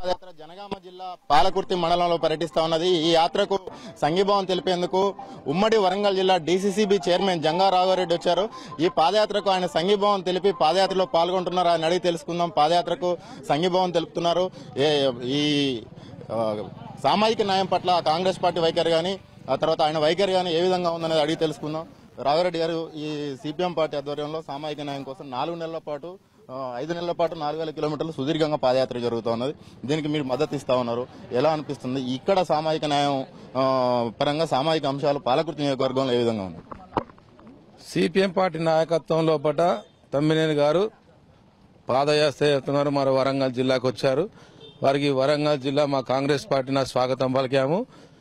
పాదయాత్ర జనగామ జిల్లా పాలకుర్తి మండలంలో పర్యటిస్తా ఉన్నది ఈ యాత్రకు సంఘీభావం తెలిపేందుకు ఉమ్మడి వరంగల్ జిల్లా డీసీసీబీ చైర్మన్ జంగా రాఘవరెడ్డి వచ్చారు ఈ పాదయాత్రకు ఆయన సంఘీభావం తెలిపి పాదయాత్రలో పాల్గొంటున్నారు ఆయన అడిగి తెలుసుకుందాం పాదయాత్రకు సంఘీభావం తెలుపుతున్నారు ఏ- ఈ ఆ, సామాజిక న్యాయం పట్ల కాంగ్రెస్ పార్టీ వైఖరి కానీ ఆ తర్వాత ఆయన వైఖరి కానీ ఏ విధంగా ఉందనేది అడిగి తెలుసుకుందాం రాఘవరెడ్డి గారు ఈ సిపిఎం పార్టీ ఆధ్వర్యంలో సామాజిక న్యాయం కోసం నాలుగు నెలల పాటు ఆ, ఐదు నెలల పాటు నాలుగు వేల కిలోమీటర్లు సుదీర్ఘంగా పాదయాత్ర జరుగుతూ ఉన్నది దీనికి మీరు మద్దతు ఇస్తా ఉన్నారు ఎలా అనిపిస్తుంది ఇక్కడ సామాజిక న్యాయం ఆ, పరంగా సామాజిక అంశాలు పాలకృతి నియోజకవర్గంలో ఏ విధంగా ఉన్నాయి సిపిఎం పార్టీ నాయకత్వం లోపట తమ్మినేని గారు పాదయాత్ర చేస్తున్నారు మరి వరంగల్ జిల్లాకు వచ్చారు వారికి వరంగల్ జిల్లా మా కాంగ్రెస్ పార్టీ నా స్వాగతం పలికాము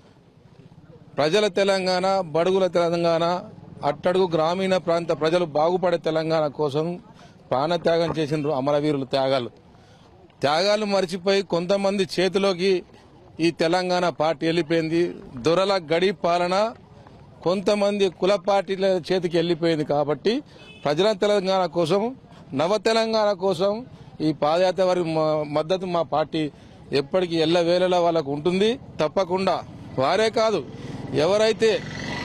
ప్రజల తెలంగాణ బడుగుల తెలంగాణ అట్టడుగు గ్రామీణ ప్రాంత ప్రజలు బాగుపడే తెలంగాణ కోసం ప్రాణత్యాగం చేసిన అమరవీరుల త్యాగాలు త్యాగాలు మర్చిపోయి కొంతమంది చేతిలోకి ఈ తెలంగాణ పార్టీ వెళ్ళిపోయింది దొరల గడి పాలన కొంతమంది కుల పార్టీల చేతికి వెళ్ళిపోయింది కాబట్టి ప్రజల తెలంగాణ కోసం నవ తెలంగాణ కోసం ఈ పాదయాత్ర వారి మ- మద్దతు మా పార్టీ ఎప్పటికీ ఎల్లవేళలా వాళ్ళకు ఉంటుంది తప్పకుండా వారే కాదు ఎవరైతే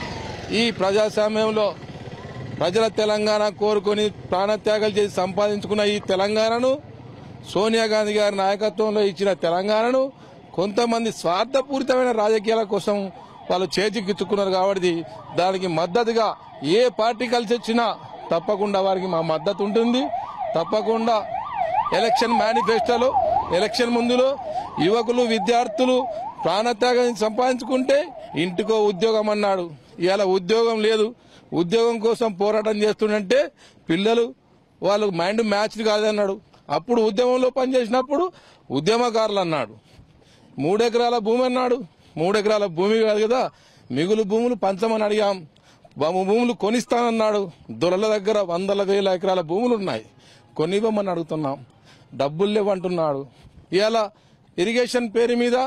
ఈ ప్రజాస్వామ్యంలో ప్రజల తెలంగాణ కోరుకొని ప్రాణత్యాగాలు చేసి సంపాదించుకున్న ఈ తెలంగాణను సోనియా గాంధీ గారి నాయకత్వంలో ఇచ్చిన తెలంగాణను కొంతమంది స్వార్థపూరితమైన రాజకీయాల కోసం వాళ్ళు చేజిక్కించుకున్నారు కాబట్టి దానికి మద్దతుగా ఏ పార్టీ కలిసి వచ్చినా తప్పకుండా వారికి మా మద్దతు ఉంటుంది తప్పకుండా ఎలక్షన్ మేనిఫెస్టోలో ఎలక్షన్ ముందులో యువకులు విద్యార్థులు ప్రాణత్యాగం సంపాదించుకుంటే ఇంటికో ఉద్యోగం అన్నాడు ఇవాళ ఉద్యోగం లేదు ఉద్యోగం కోసం పోరాటం చేస్తుండంటే పిల్లలు వాళ్ళు మైండ్ మ్యాచ్ కాదన్నాడు అప్పుడు ఉద్యమంలో పనిచేసినప్పుడు ఉద్యమకారులు అన్నాడు మూడెకరాల భూమి అన్నాడు మూడెకరాల భూమి కాదు కదా మిగులు భూములు పంచమని అడిగాం బాము భూములు కొనిస్తానన్నాడు దొరల దగ్గర వందల వేల ఎకరాల భూములు ఉన్నాయి కొనివ్వమని అడుగుతున్నాం డబ్బులు లేవంటున్నాడు ఇవాళ ఇరిగేషన్ పేరు మీద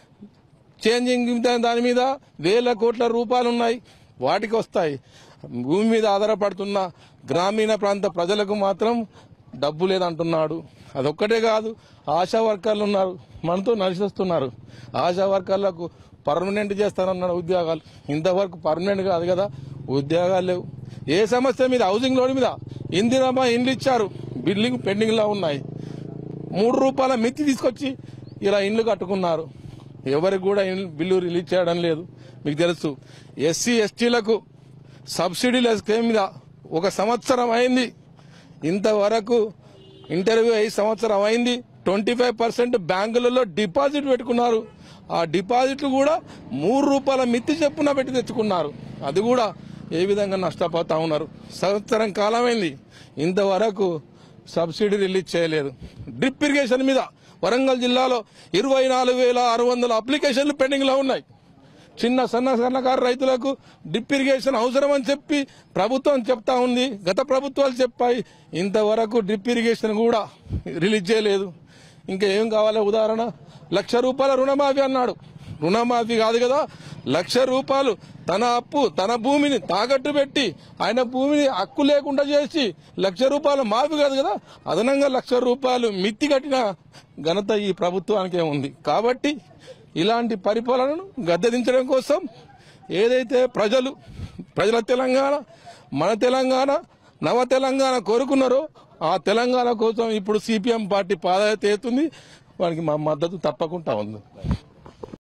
చేంజింగ్ దాని మీద వేల కోట్ల రూపాయలు ఉన్నాయి వాటికి వస్తాయి భూమి మీద ఆధారపడుతున్న గ్రామీణ ప్రాంత ప్రజలకు మాత్రం డబ్బు లేదంటున్నాడు అదొక్కటే కాదు ఆశా వర్కర్లు ఉన్నారు మనతో నడిచేస్తున్నారు ఆశా వర్కర్లకు పర్మనెంట్ చేస్తానన్నాడు ఉద్యోగాలు ఇంతవరకు పర్మనెంట్ కాదు కదా ఉద్యోగాలు లేవు ఏ సమస్య మీద హౌసింగ్ లోన్ మీద ఇందిరామా ఇండ్లు ఇచ్చారు బిల్డింగ్ పెండింగ్ లో ఉన్నాయి మూడు రూపాయల మిత్తి తీసుకొచ్చి ఇలా ఇండ్లు కట్టుకున్నారు ఎవరికి కూడా ఇన్- బిల్లు రిలీజ్ చేయడం లేదు మీకు తెలుసు ఎస్సీ ఎస్టీలకు సబ్సిడీల స్కీమ్ మీద ఒక సంవత్సరం అయింది ఇంతవరకు ఇంటర్వ్యూ అయ్యి సంవత్సరం అయింది ట్వంటీ ఫైవ్ పర్సెంట్ బ్యాంకులలో డిపాజిట్ పెట్టుకున్నారు ఆ డిపాజిట్లు కూడా మూడు రూపాయల మిత్తి చెప్పున పెట్టి తెచ్చుకున్నారు అది కూడా ఏ విధంగా నష్టపోతా ఉన్నారు సంవత్సరం కాలమైంది ఇంతవరకు సబ్సిడీ రిలీజ్ చేయలేదు డ్రిప్ ఇరిగేషన్ మీద వరంగల్ జిల్లాలో ఇరవై నాలుగు వేల ఆరు వందల అప్లికేషన్లు పెండింగ్ లో ఉన్నాయి చిన్న సన్న సన్నకారు రైతులకు డ్రిప్ ఇరిగేషన్ అవసరం అని చెప్పి ప్రభుత్వం చెప్తా ఉంది గత ప్రభుత్వాలు చెప్పాయి ఇంతవరకు డ్రిప్ ఇరిగేషన్ కూడా రిలీజ్ చేయలేదు ఇంకా ఏం కావాలి ఉదాహరణ లక్ష రూపాయల రుణమాఫీ అన్నాడు రుణమాఫీ కాదు కదా లక్ష రూపాయలు తన అప్పు తన భూమిని తాకట్టు పెట్టి ఆయన భూమిని హక్కు లేకుండా చేసి లక్ష రూపాయలు మాఫీ కాదు కదా అదనంగా లక్ష రూపాయలు మిత్తి కట్టిన ఘనత ఈ ప్రభుత్వానికే ఉంది కాబట్టి ఇలాంటి పరిపాలనను గద్దెదించడం కోసం ఏదైతే ప్రజలు ప్రజల తెలంగాణ మన తెలంగాణ నవ తెలంగాణ కోరుకున్నారో ఆ తెలంగాణ కోసం ఇప్పుడు సిపిఎం పార్టీ పాదయాత్ర చేస్తుంది వానికి మా మద్దతు తప్పకుండా ఉంది